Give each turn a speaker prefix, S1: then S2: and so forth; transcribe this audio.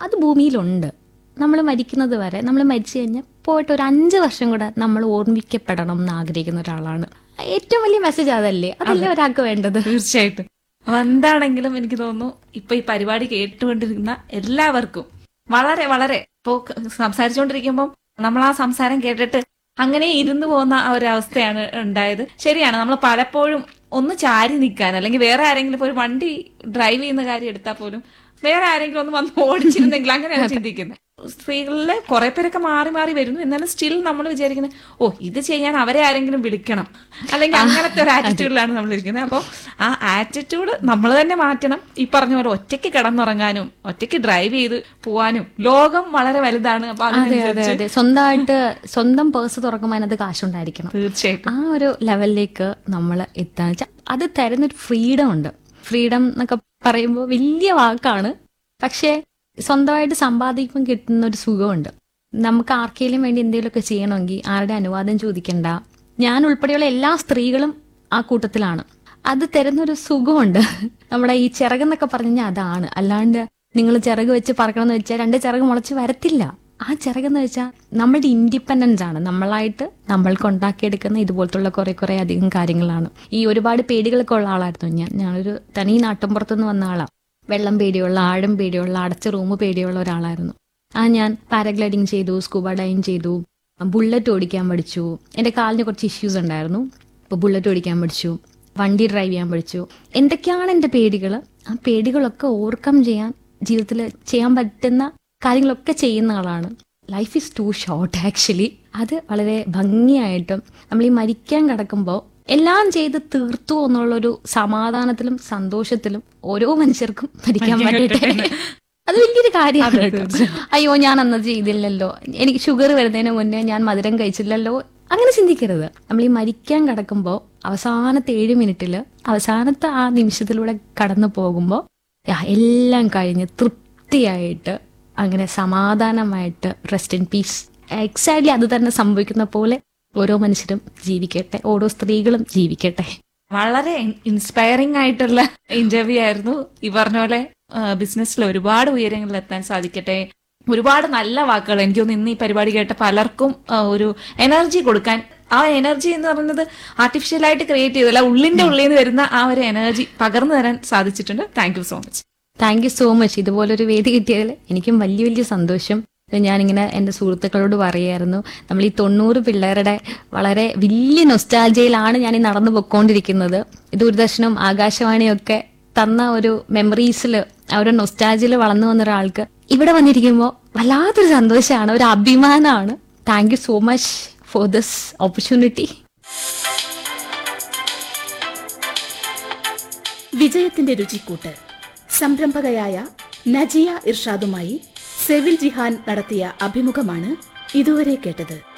S1: അത് ഭൂമിയിലുണ്ട് നമ്മൾ മരിക്കുന്നത് വരെ നമ്മൾ മരിച്ചു കഴിഞ്ഞാൽ പോയിട്ട് ഒരു അഞ്ച് വർഷം കൂടെ നമ്മൾ ഓർമ്മിക്കപ്പെടണം എന്ന് ആഗ്രഹിക്കുന്ന ഒരാളാണ് ഏറ്റവും വലിയ മെസ്സേജ് അതല്ലേ അതല്ലേ ഒരാൾക്ക് വേണ്ടത്
S2: തീർച്ചയായിട്ടും അപ്പൊ എന്താണെങ്കിലും എനിക്ക് തോന്നുന്നു ഇപ്പൊ ഈ പരിപാടി കേട്ടുകൊണ്ടിരിക്കുന്ന എല്ലാവർക്കും വളരെ വളരെ ഇപ്പോ സംസാരിച്ചുകൊണ്ടിരിക്കുമ്പോൾ നമ്മൾ ആ സംസാരം കേട്ടിട്ട് അങ്ങനെ ഇരുന്നു പോകുന്ന ആ ഒരു അവസ്ഥയാണ് ഉണ്ടായത് ശരിയാണ് നമ്മൾ പലപ്പോഴും ഒന്ന് ചാരി നിൽക്കാൻ അല്ലെങ്കിൽ വേറെ ആരെങ്കിലും ഇപ്പൊ ഒരു വണ്ടി ഡ്രൈവ് ചെയ്യുന്ന കാര്യം എടുത്താൽ പോലും വേറെ ആരെങ്കിലും ഒന്ന് വന്ന് ഓടിച്ചിരുന്നെങ്കിൽ അങ്ങനെയാണ് ചിന്തിക്കുന്നത് സ്ത്രീകളിലെ കുറെ പേരൊക്കെ മാറി മാറി വരുന്നു എന്നാലും സ്റ്റിൽ നമ്മൾ വിചാരിക്കുന്നത് ഓ ഇത് ചെയ്യാൻ അവരെ ആരെങ്കിലും വിളിക്കണം അല്ലെങ്കിൽ അങ്ങനത്തെ ഒരു ആറ്റിറ്റ്യൂഡിലാണ് നമ്മൾ ഇരിക്കുന്നത് അപ്പോൾ ആ ആറ്റിറ്റ്യൂഡ് നമ്മൾ തന്നെ മാറ്റണം ഈ പറഞ്ഞ പോലെ ഒറ്റയ്ക്ക് കിടന്നുറങ്ങാനും ഒറ്റയ്ക്ക് ഡ്രൈവ് ചെയ്ത് പോവാനും ലോകം വളരെ വലുതാണ് അപ്പൊ
S1: അതെ അതെ
S2: അതിനനുസരിച്ച്
S1: അതെ സ്വന്തമായിട്ട് സ്വന്തം പേഴ്സ് തുറക്കുമ്പോൾ അതിനകത്ത് കാശുണ്ടായിരിക്കണം
S2: തീർച്ചയായിട്ടും
S1: ആ ഒരു ലെവലിലേക്ക് നമ്മൾ എത്താന്ന് വെച്ചാൽ അത് തരുന്നൊരു ഫ്രീഡം ഉണ്ട് ഫ്രീഡം എന്നൊക്കെ പറയുമ്പോൾ വലിയ വാക്കാണ് പക്ഷേ സ്വന്തമായിട്ട് സമ്പാദിക്കുമ്പോൾ കിട്ടുന്ന ഒരു സുഖമുണ്ട് നമുക്ക് ആർക്കെങ്കിലും വേണ്ടി എന്തെങ്കിലുമൊക്കെ ചെയ്യണമെങ്കിൽ ആരുടെ അനുവാദം ചോദിക്കണ്ട ഞാൻ ഉൾപ്പെടെയുള്ള എല്ലാ സ്ത്രീകളും ആ കൂട്ടത്തിലാണ് അത് തരുന്നൊരു സുഖമുണ്ട് നമ്മുടെ ഈ ചിറകെന്നൊക്കെ പറഞ്ഞു കഴിഞ്ഞാൽ അതാണ് അല്ലാണ്ട് നിങ്ങൾ ചിറക് വെച്ച് പറക്കണം എന്ന് വെച്ചാൽ രണ്ട് ചിറക് മുളച്ച് വരത്തില്ല ആ ചിറകെന്ന് വെച്ചാൽ നമ്മളുടെ ഇൻഡിപെൻഡൻസ് ആണ് നമ്മളായിട്ട് നമ്മൾക്ക് ഉണ്ടാക്കിയെടുക്കുന്ന ഇതുപോലത്തുള്ള കുറെ കുറെ അധികം കാര്യങ്ങളാണ് ഈ ഒരുപാട് പേടികളൊക്കെ ഉള്ള ആളായിരുന്നു ഞാൻ ഞാനൊരു തനി നാട്ടിൻപുറത്തുനിന്ന് വന്ന ആളാണ് വെള്ളം പേടിയുള്ള ആഴം പേടിയുള്ള അടച്ച റൂം പേടിയുള്ള ഒരാളായിരുന്നു ആ ഞാൻ പാരഗ്ലൈഡിങ് ചെയ്തു സ്കൂബ ഡൈവിങ് ചെയ്തു ബുള്ളറ്റ് ഓടിക്കാൻ പഠിച്ചു എൻ്റെ കാലിന് കുറച്ച് ഇഷ്യൂസ് ഉണ്ടായിരുന്നു അപ്പോൾ ബുള്ളറ്റ് ഓടിക്കാൻ പഠിച്ചു വണ്ടി ഡ്രൈവ് ചെയ്യാൻ പഠിച്ചു എന്തൊക്കെയാണ് എൻ്റെ പേടികൾ ആ പേടികളൊക്കെ ഓവർകം ചെയ്യാൻ ജീവിതത്തിൽ ചെയ്യാൻ പറ്റുന്ന കാര്യങ്ങളൊക്കെ ചെയ്യുന്ന ആളാണ് life is too short actually അത് വളരെ ഭംഗിയായിട്ടും നമ്മൾ ഈ മരിക്കാൻ കിടക്കുമ്പോൾ എല്ലാം ചെയ്ത് തീർത്തു എന്നുള്ളൊരു സമാധാനത്തിലും സന്തോഷത്തിലും ഓരോ മനുഷ്യർക്കും മരിക്കാൻ പറ്റട്ടെ അത് വലിയൊരു കാര്യമാണ് കേട്ടോ അയ്യോ ഞാൻ അന്ന് ചെയ്തില്ലല്ലോ എനിക്ക് ഷുഗർ വരുന്നതിന് മുന്നേ ഞാൻ മധുരം കഴിച്ചില്ലല്ലോ അങ്ങനെ ചിന്തിക്കരുത് നമ്മൾ ഈ മരിക്കാൻ കിടക്കുമ്പോൾ അവസാനത്തെ ഏഴ് മിനിറ്റിൽ അവസാനത്തെ ആ നിമിഷത്തിലൂടെ കടന്നു പോകുമ്പോൾ എല്ലാം കഴിഞ്ഞ് തൃപ്തിയായിട്ട് അങ്ങനെ സമാധാനമായിട്ട് റെസ്റ്റ് ഇൻ പീസ് എക്സാക്ട്ലി അത് തന്നെ സംഭവിക്കുന്ന പോലെ ഓരോ മനുഷ്യരും ജീവിക്കട്ടെ ഓരോ സ്ത്രീകളും ജീവിക്കട്ടെ
S2: വളരെ ഇൻസ്പയറിംഗ് ആയിട്ടുള്ള ഇന്റർവ്യൂ ആയിരുന്നു ഈ പറഞ്ഞ പോലെ ബിസിനസ്സിൽ ഒരുപാട് ഉയരങ്ങളിൽ എത്താൻ സാധിക്കട്ടെ ഒരുപാട് നല്ല വാക്കുകൾ എനിക്ക് തോന്നുന്നു ഇന്ന് ഈ പരിപാടി കേട്ട പലർക്കും ആ, ഒരു എനർജി കൊടുക്കാൻ ആ എനർജി എന്ന് പറയുന്നത് ആർട്ടിഫിഷ്യൽ ആയിട്ട് ക്രിയേറ്റ് ചെയ്തല്ല ഉള്ളിന്റെ ഉള്ളിൽ നിന്ന് വരുന്ന ആ ഒരു എനർജി പകർന്നു തരാൻ സാധിച്ചിട്ടുണ്ട് thank you so much
S1: thank you so much ഇതുപോലൊരു വേദി കിട്ടിയതിൽ എനിക്കും വലിയ വലിയ സന്തോഷം ഇത് ഞാനിങ്ങനെ എൻ്റെ സുഹൃത്തുക്കളോട് പറയായിരുന്നു നമ്മൾ ഈ തൊണ്ണൂറ് പിള്ളേരുടെ വളരെ വലിയ നൊസ്റ്റാൾജിയിലാണ് ഞാൻ ഈ നടന്നു പൊക്കോണ്ടിരിക്കുന്നത് ദൂരദർശനും ആകാശവാണിയും ഒക്കെ തന്ന ഒരു മെമ്മറീസിൽ ആ ഒരു നൊസ്റ്റാൾജിയിൽ വളർന്നു വന്ന ഒരാൾക്ക് ഇവിടെ വന്നിരിക്കുമ്പോൾ വല്ലാത്തൊരു സന്തോഷമാണ് ഒരു അഭിമാനമാണ് thank you so much for this opportunity
S3: വിജയത്തിന്റെ രുചിക്കൂട്ട് സംരംഭകയായ നജിയ ഇർഷാദുമായി സെവിൽ ജിഹാൻ നടത്തിയ അഭിമുഖമാണ് ഇതുവരെ കേട്ടത്